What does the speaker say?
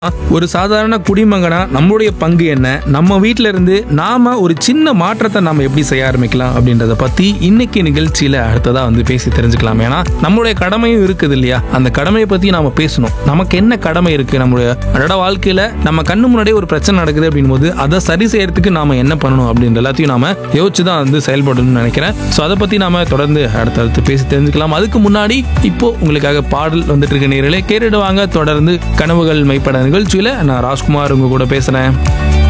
ஒரு சாதாரண குடிமகனா நம்மளுடைய பங்கு என்ன நம்ம வீட்ல இருந்து நாம ஒரு சின்ன மாற்றத்தை நாம எப்படி செய்ய ஆரம்பிக்கலாம் அப்படின்றத பத்தி இன்னைக்கு நிகழ்ச்சியில அடுத்ததா வந்து பேசி தெரிஞ்சுக்கலாம் ஏன்னா நம்மளுடைய கடமையும் இருக்குது இல்லையா அந்த கடமையை பத்தி நாம பேசணும் நமக்கு என்ன கடமை இருக்கு நம்மளுடைய அன்றாட வாழ்க்கையில நம்ம கண்ணு முன்னாடியே ஒரு பிரச்சனை நடக்குது அப்படின் போது அதை சரி செய்யறதுக்கு நாம என்ன பண்ணணும் அப்படின்ற எல்லாத்தையும் நாம யோசிச்சு தான் வந்து செயல்படணும்னு நினைக்கிறேன் ஸோ அதை பத்தி நாம தொடர்ந்து அடுத்தடுத்து பேசி தெரிஞ்சுக்கலாம் அதுக்கு முன்னாடி இப்போ உங்களுக்காக பாடல் வந்துட்டு இருக்க நேர்களே கேட்டுடுவாங்க தொடர்ந்து கனவுகள் மெய்ப்பட நிகழ்ச்சியில நான் ராஜ்குமார் உங்க கூட பேசுறேன்